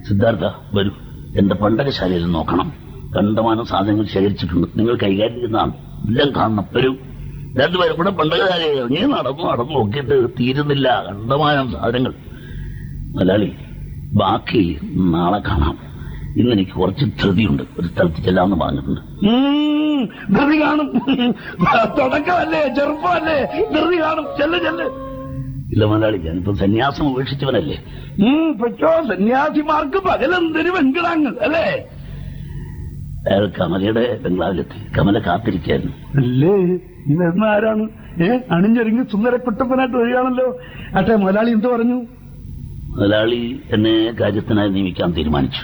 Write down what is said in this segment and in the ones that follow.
സിദ്ധാർത്ഥ വരൂ എന്റെ പണ്ടകശാലയിൽ നോക്കണം കണ്ടമാനം സാധനങ്ങൾ ശേഖരിച്ചിട്ടുണ്ട് നിങ്ങൾ കൈകാര്യം ചെയ്യുന്നതാണ് എല്ലാം കാണണം വരൂ രണ്ടുപേരും കൂടെ പണ്ടകശാലയിൽ ഇറങ്ങി നടന്നു നടന്നു നോക്കിയിട്ട് തീരുന്നില്ല കണ്ടമാനം സാധനങ്ങൾ മലയാളി ബാക്കി നാളെ കാണാം ഇന്ന് എനിക്ക് കുറച്ച് ധൃതിയുണ്ട് ഒരു സ്ഥലത്ത് ചെല്ലാമെന്ന് പറഞ്ഞിട്ടുണ്ട് ഉം, ധൃതി കാണും തുടക്കമല്ലേ ചെറുപ്പമല്ലേ ധൃതി കാണും ചെല്ല് ചെല്ല് ഇല്ല മലയാളി ഞാനിപ്പോ സന്യാസം ഉപേക്ഷിച്ചവനല്ലേ ഉം, പക്ഷോ സന്യാസിമാർക്ക് പകലെന്തൊരു വെങ്കിടാങ്ങൾ അല്ലേ അയാൾ കമലയുടെ ബംഗ്ലാവിലെത്തി കമല കാത്തിരിക്കായിരുന്നു അല്ലേ ഈ വരുന്ന ആരാണ് ഏ അണിഞ്ഞൊരുങ്ങി സുന്ദരക്കുട്ടപ്പനായിട്ട് വരികയാണല്ലോ അട്ടെ മുതലാളി എന്ത് പറഞ്ഞു മുതലാളി എന്നെ കാര്യത്തിനായി നിയമിക്കാൻ തീരുമാനിച്ചു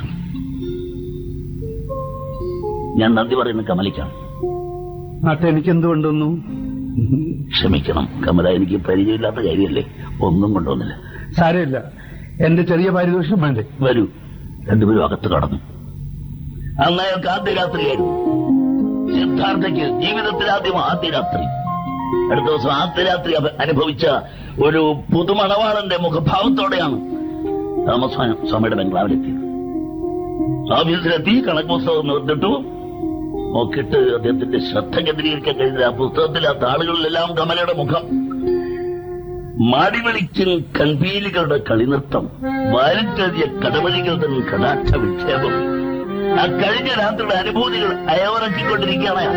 ഞാൻ നന്ദി പറയുന്ന കമലയ്ക്കാണ് ആട്ടെ എനിക്ക് എന്ത് കൊണ്ടുവന്നു ക്ഷമിക്കണം കമല എനിക്ക് പരിചയമില്ലാത്ത കാര്യമല്ലേ ഒന്നും കൊണ്ടുവന്നില്ല സാരമില്ല എന്റെ ചെറിയ പാരിതോഷികം വേണ്ടേ വരൂ രണ്ടുപേരും അകത്ത് കടന്നു അന്ന് അയാൾക്ക് ആദ്യ രാത്രിയായിരുന്നു സിദ്ധാർത്ഥയ്ക്ക് ജീവിതത്തിൽ ആദ്യം ആദ്യ രാത്രി അടുത്ത ദിവസം ആദ്യ രാത്രി അവ- അനുഭവിച്ച ഒരു പുതുമണവാളന്റെ മുഖഭാവത്തോടെയാണ് രാമസ്വാമി സ്വാമിയുടെ ബംഗ്ലാവിലെത്തിയത് ഓഫീസിലെത്തി കണക്ക് പുസ്തകം നിർത്തിട്ടു നോക്കിയിട്ട് അദ്ദേഹത്തിന്റെ ശ്രദ്ധ കേന്ദ്രീകരിക്കാൻ കഴിഞ്ഞില്ല ആ പുസ്തകത്തിലെ ആ താളുകളിലെല്ലാം കമലയുടെ മുഖം മാടിവിളിച്ചിൽ കൺപീലികളുടെ കളിനൃത്തം വാരിട്ടെറിയ കടവഴികളുടെ കടാക്ഷ വിക്ഷേപം ആ കഴിഞ്ഞ രാത്രിയുടെ അനുഭൂതികൾ അയവറക്കിക്കൊണ്ടിരിക്കുകയാണ്